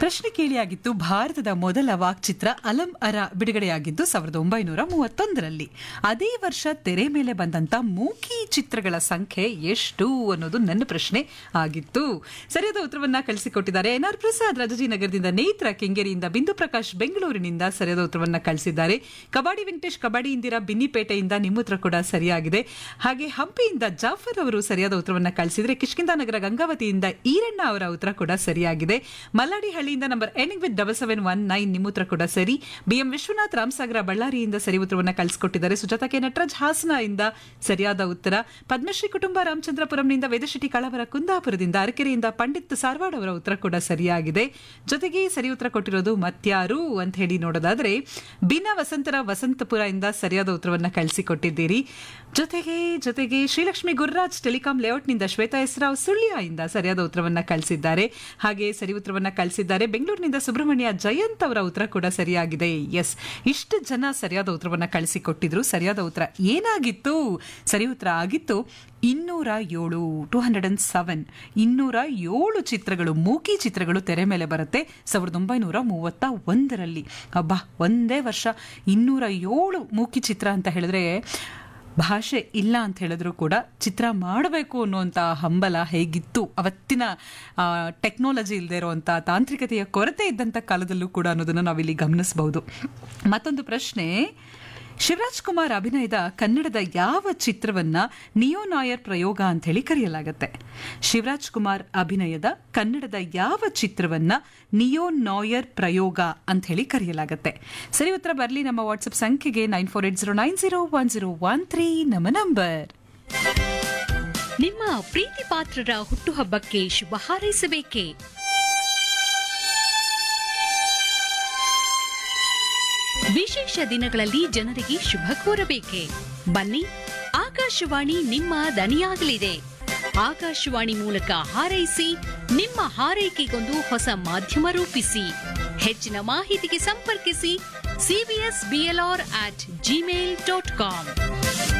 ಪ್ರಶ್ನೆ ಕೇಳಿಯಾಗಿತ್ತು ಭಾರತದ ಮೊದಲ ವಾಕ್ಚಿತ್ರ ಅಲಂ ಅರ ಬಿಡುಗಡೆಯಾಗಿದ್ದು ಸಾವಿರದ ಒಂಬೈನೂರ ಮೂವತ್ತೊಂದರಲ್ಲಿ ಅದೇ ವರ್ಷ ತೆರೆ ಮೇಲೆ ಬಂದಂತ ಮೂಕಿ ಚಿತ್ರಗಳ ಸಂಖ್ಯೆ ಎಷ್ಟು ಅನ್ನೋದು ನನ್ನ ಪ್ರಶ್ನೆ ಆಗಿತ್ತು ಸರಿಯಾದ ಉತ್ತರವನ್ನ ಕಳಿಸಿಕೊಟ್ಟಿದ್ದಾರೆ ಎನ್ ಆರ್ ಪ್ರಸಾದ್ ರಾಜಾಜಿನಗರದಿಂದ ನೇತ್ರ ಕೆಂಗೇರಿಯಿಂದ ಬಿಂದು ಪ್ರಕಾಶ್ ಬೆಂಗಳೂರಿನಿಂದ ಸರಿಯಾದ ಉತ್ತರವನ್ನ ಕಳಿಸಿದ್ದಾರೆ ಕಬಾಡಿ ವೆಂಕಟೇಶ್ ಕಬಾಡಿ ಇಂದಿರಾ ಬಿನ್ನಿಪೇಟೆಯಿಂದ ನಿಮ್ಮ ಉತ್ತರ ಕೂಡ ಸರಿಯಾಗಿದೆ ಹಾಗೆ ಹಂಪಿಯಿಂದ ಜಾಫರ್ ಅವರು ಸರಿಯಾದ ಉತ್ತರವನ್ನ ಕಳಿಸಿದ್ರೆ ಕಿಷ್ಕಿಂದ ನಗರ ಗಂಗಾವತಿಯಿಂದ ಈರಣ್ಣ ಅವರ ಉತ್ತರ ಕೂಡ ಸರಿಯಾಗಿದೆ ಮಲ್ಲಾಡಿ ಹಳ್ಳಿಯಿಂದ number ending with double seven one nine ನಿಮ್ಮ ಉತ್ತರ ಕೂಡ ಸರಿ ಬಿಎಂ ವಿಶ್ವನಾಥ್ ರಾಮಸಾಗರ ಬಳ್ಳಾರಿಯಿಂದ ಸರಿ ಉತ್ತರವನ್ನ ಕಳಿಸಿಕೊಟ್ಟಿದ್ದಾರೆ ಸುಜಾತ ಕೆ ನಟರಾಜ್ ಹಾಸನ ಇಂದ ಸರಿಯಾದ ಉತ್ತರ ಪದ್ಮಶ್ರೀ ಕುಟುಂಬ ರಾಮಚಂದ್ರಪುರಂನಿಂದ ವೇದಶೆಟ್ಟಿ ಕಳವರ ಕುಂದಾಪುರದಿಂದ ಅರಕೆರೆಯಿಂದ ಪಂಡಿತ್ ಸಾರ್ವಾಡ್ ಅವರ ಉತ್ತರ ಕೂಡ ಸರಿಯಾಗಿದೆ ಜೊತೆಗೆ ಸರಿ ಉತ್ತರ ಕೊಟ್ಟಿರೋದು ಮತ್ಯಾರು ಅಂತ ಹೇಳಿ ನೋಡೋದಾದ್ರೆ ಬಿನ ವಸಂತರ ವಸಂತಪುರ ಇಂದ ಸರಿಯಾದ ಉತ್ತರವನ್ನ ಕಳಿಸಿಕೊಟ್ಟಿದ್ದೀರಿ ಜೊತೆಗೆ ಜೊತೆಗೆ ಶ್ರೀಲಕ್ಷ್ಮಿ ಗುರ್ರಾಜ್ ಟೆಲಿಕಾಂ ಲೇಔಟ್ನಿಂದ ಶ್ವೇತಾ ಎಸ್ರಾವ್ ಸುಳ್ಯ ಇಂದ ಸರಿಯಾದ ಉತ್ತರವನ್ನ ಕಳಿಸಿದ್ದಾರೆ ಹಾಗೆ ಸರಿ ಉತ್ತರವನ್ನ ಕಳಿಸಿದ್ದಾರೆ ಬೆಂಗಳೂರಿನಿಂದ ಸುಬ್ರಹ್ಮಣ್ಯ ಜಯಂತ್ ಅವರ ಉತ್ತರ ಕೂಡ ಸರಿಯಾಗಿದೆ ಎಸ್ ಇಷ್ಟು ಜನ ಸರಿಯಾದ ಉತ್ತರವನ್ನ ಕಳಿಸಿಕೊಟ್ಟಿದ್ರು ಸರಿಯಾದ ಉತ್ತರ ಏನಾಗಿತ್ತು ಸರಿ ಉತ್ತರ ಆಗಿತ್ತು ಇನ್ನೂರ ಏಳು ಟೂ ಹಂಡ್ರೆಡ್ ಅಂಡ್ ಸೆವೆನ್ ಇನ್ನೂರ ಏಳು ಚಿತ್ರಗಳು ಮೂಕಿ ಚಿತ್ರಗಳು ತೆರೆ ಮೇಲೆ ಬರುತ್ತೆ ಸಾವಿರದ ಒಂಬೈನೂರ ಮೂವತ್ತ ಒಂದರಲ್ಲಿ ಅಬ್ಬಾ ಒಂದೇ ವರ್ಷ ಇನ್ನೂರ ಏಳು ಮೂಕಿ ಚಿತ್ರ ಅಂತ ಹೇಳಿದ್ರೆ ಭಾಷೆ ಇಲ್ಲ ಅಂತ ಹೇಳಿದ್ರು ಕೂಡ ಚಿತ್ರ ಮಾಡಬೇಕು ಅನ್ನುವಂಥ ಹಂಬಲ ಹೇಗಿತ್ತು ಅವತ್ತಿನ ಟೆಕ್ನಾಲಜಿ ಇಲ್ಲದೆ ಇರುವಂಥ ತಾಂತ್ರಿಕತೆಯ ಕೊರತೆ ಇದ್ದಂಥ ಕಾಲದಲ್ಲೂ ಕೂಡ ಅನ್ನೋದನ್ನು ನಾವಿಲ್ಲಿ ಗಮನಿಸಬಹುದು ಮತ್ತೊಂದು ಪ್ರಶ್ನೆ ಶಿವರಾಜ್ ಕುಮಾರ್ ಅಭಿನಯದ ಕನ್ನಡದ ಯಾವ ಚಿತ್ರವನ್ನ ನಿಯೋ ನಾಯರ್ ಪ್ರಯೋಗ ಅಂತ ಹೇಳಿ ಕರೆಯಲಾಗುತ್ತೆ ಶಿವರಾಜ್ ಕುಮಾರ್ ಅಭಿನಯದ ಕನ್ನಡದ ಯಾವ ಚಿತ್ರವನ್ನ ನಿಯೋ ನಾಯರ್ ಪ್ರಯೋಗ ಅಂತ ಹೇಳಿ ಕರೆಯಲಾಗುತ್ತೆ ಸರಿ ಉತ್ತರ ಬರಲಿ ನಮ್ಮ ವಾಟ್ಸ್ಆಪ್ ಸಂಖ್ಯೆಗೆ nine four eight zero nine zero one zero one three ನಮ್ಮ ನಂಬರ್ ನಿಮ್ಮ ಪ್ರೀತಿ ಪಾತ್ರರ ಹುಟ್ಟುಹಬ್ಬಕ್ಕೆ ಶುಭ ಹಾರೈಸಬೇಕೇ ವಿಶೇಷ ದಿನಗಳಲ್ಲಿ ಜನರಿಗೆ ಶುಭ ಕೋರಬೇಕೆ ಬನ್ನಿ ಆಕಾಶವಾಣಿ ನಿಮ್ಮ ದನಿಯಾಗಲಿದೆ ಆಕಾಶವಾಣಿ ಮೂಲಕ ಹಾರೈಸಿ ನಿಮ್ಮ ಹಾರೈಕೆಗೊಂದು ಹೊಸ ಮಾಧ್ಯಮ ರೂಪಿಸಿ ಹೆಚ್ಚಿನ ಮಾಹಿತಿಗೆ ಸಂಪರ್ಕಿಸಿ CBS BLR at Gmail dot com